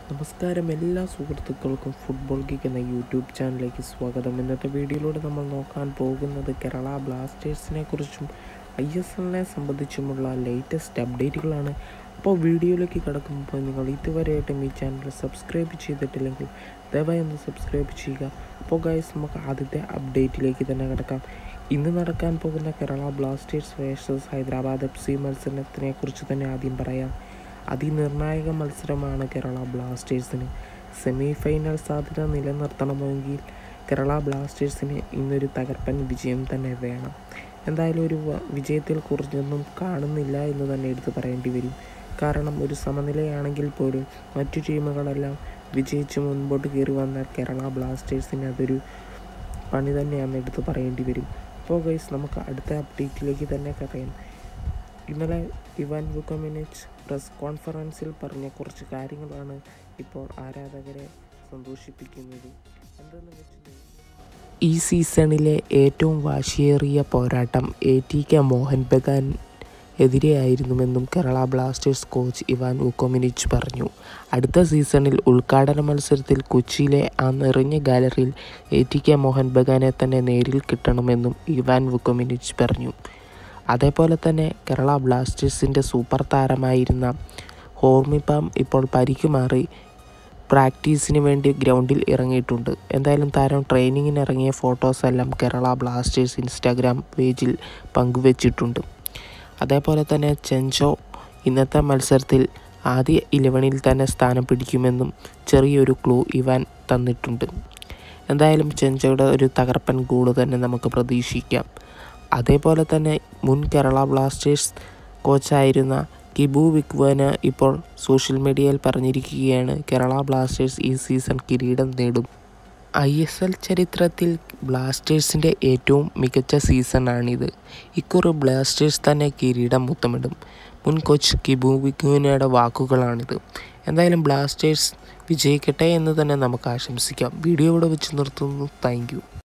നമസ്കാരം എല്ലാ സുഹൃത്തുക്കൾക്കും ഫുട്ബോൾ കിക്ക് എന്ന യൂട്യൂബ് ചാനലിലേക്ക് സ്വാഗതം ഇന്നത്തെ വീഡിയോയിലൂടെ നമ്മൾ നോക്കാൻ പോകുന്നത് കേരള ബ്ലാസ്റ്റേഴ്സിനെ കുറിച്ചും ഐ എസ് എല്ലിനെ സംബന്ധിച്ചുമുള്ള ലേറ്റസ്റ്റ് അപ്ഡേറ്റുകളാണ് അപ്പോൾ വീഡിയോയിലേക്ക് കിടക്കുമ്പോൾ നിങ്ങൾ ഇതുവരെയായിട്ടും ഈ ചാനൽ സബ്സ്ക്രൈബ് ചെയ്തിട്ടില്ലെങ്കിൽ ദയവായി ഒന്ന് സബ്സ്ക്രൈബ് ചെയ്യുക അപ്പോൾ ഗൈസ് നമുക്ക് ആദ്യത്തെ അപ്ഡേറ്റിലേക്ക് തന്നെ കിടക്കാം ഇന്ന് നടക്കാൻ പോകുന്ന Kerala Blasters versus Hyderabad F C മത്സരത്തിനെ കുറിച്ച് തന്നെ ആദ്യം പറയാം അതിനിർണായക മത്സരമാണ് കേരള ബ്ലാസ്റ്റേഴ്സിന് സെമി ഫൈനൽ സാധ്യത നിലനിർത്തണമെങ്കിൽ കേരള ബ്ലാസ്റ്റേഴ്സിന് ഇന്നൊരു തകർപ്പൻ വിജയം തന്നെ വേണം എന്തായാലും ഒരു വ- വിജയത്തിൽ കുറഞ്ഞൊന്നും കാണുന്നില്ല എന്ന് തന്നെ എടുത്തു പറയേണ്ടി വരും കാരണം ഒരു സമനിലയാണെങ്കിൽ പോലും മറ്റു ടീമുകളെല്ലാം വിജയിച്ച് മുൻപോട്ട് കയറി വന്നാൽ കേരള ബ്ലാസ്റ്റേഴ്സിന് അതൊരു പണി തന്നെയാണെന്ന് എടുത്ത് പറയേണ്ടി വരും അപ്പോൾ ഗൈസ് നമുക്ക് അടുത്ത അപ്ഡേറ്റിലേക്ക് തന്നെ പറയാം ഇന്നലെ ഇവാൻ വുക്കമിനിച്ച് പ്രസ് കോൺഫറൻസിൽ പറഞ്ഞ കുറച്ച് കാര്യങ്ങളാണ് ഇപ്പോൾ ആരാധകരെ സന്തോഷിപ്പിക്കുന്നത് എന്തെന്ന് വെച്ചിട്ടുണ്ടെങ്കിൽ ഈ സീസണിലെ ഏറ്റവും വാശിയേറിയ പോരാട്ടം A T K Mohun Bagan എതിരെയായിരുന്നുവെന്നും Kerala Blasters coach Ivan Vukomanovic പറഞ്ഞു അടുത്ത സീസണിൽ ഉദ്ഘാടന മത്സരത്തിൽ കൊച്ചിയിലെ ആ നിറഞ്ഞ ഗാലറിയിൽ എ ടി കെ മോഹൻ ബഗാനെ തന്നെ നേരിൽ കിട്ടണമെന്നും ഇവാൻ വുക്കോമിനിച്ച് പറഞ്ഞു അതേപോലെ തന്നെ കേരള ബ്ലാസ്റ്റേഴ്സിൻ്റെ സൂപ്പർ താരമായിരുന്ന ഹോർമിപ്പാം ഇപ്പോൾ പരിക്ക് മാറി പ്രാക്ടീസിന് വേണ്ടി ഗ്രൗണ്ടിൽ ഇറങ്ങിയിട്ടുണ്ട് എന്തായാലും താരം ട്രെയിനിങ്ങിന് ഇറങ്ങിയ ഫോട്ടോസ് എല്ലാം കേരള ബ്ലാസ്റ്റേഴ്സ് ഇൻസ്റ്റാഗ്രാം പേജിൽ പങ്കുവച്ചിട്ടുണ്ട് അതേപോലെ തന്നെ ചെഞ്ചോ ഇന്നത്തെ മത്സരത്തിൽ ആദ്യ ഇലവനിൽ തന്നെ സ്ഥാനം പിടിക്കുമെന്നും ചെറിയൊരു ക്ലൂ ഇവാൻ തന്നിട്ടുണ്ട് എന്തായാലും ചെഞ്ചോയുടെ ഒരു തകർപ്പൻ ഗോള് തന്നെ നമുക്ക് പ്രതീക്ഷിക്കാം അതേപോലെ തന്നെ മുൻ കേരള ബ്ലാസ്റ്റേഴ്സ് കോച്ചായിരുന്ന കിബു വിക്വന് ഇപ്പോൾ സോഷ്യൽ മീഡിയയിൽ പറഞ്ഞിരിക്കുകയാണ് കേരള ബ്ലാസ്റ്റേഴ്സ് ഈ സീസൺ കിരീടം നേടും ഐ എസ് എൽ ചരിത്രത്തിൽ ബ്ലാസ്റ്റേഴ്സിൻ്റെ ഏറ്റവും മികച്ച സീസണാണിത് ഇക്കുറി ബ്ലാസ്റ്റേഴ്സ് തന്നെ കിരീടം മുത്തമിടും മുൻ കോച്ച് കിബു വിക്വനയുടെ വാക്കുകളാണിത് എന്തായാലും ബ്ലാസ്റ്റേഴ്സ് വിജയിക്കട്ടെ എന്ന് തന്നെ നമുക്ക് ആശംസിക്കാം വീഡിയോ ഇവിടെ വെച്ച് നിർത്തുന്നു താങ്ക്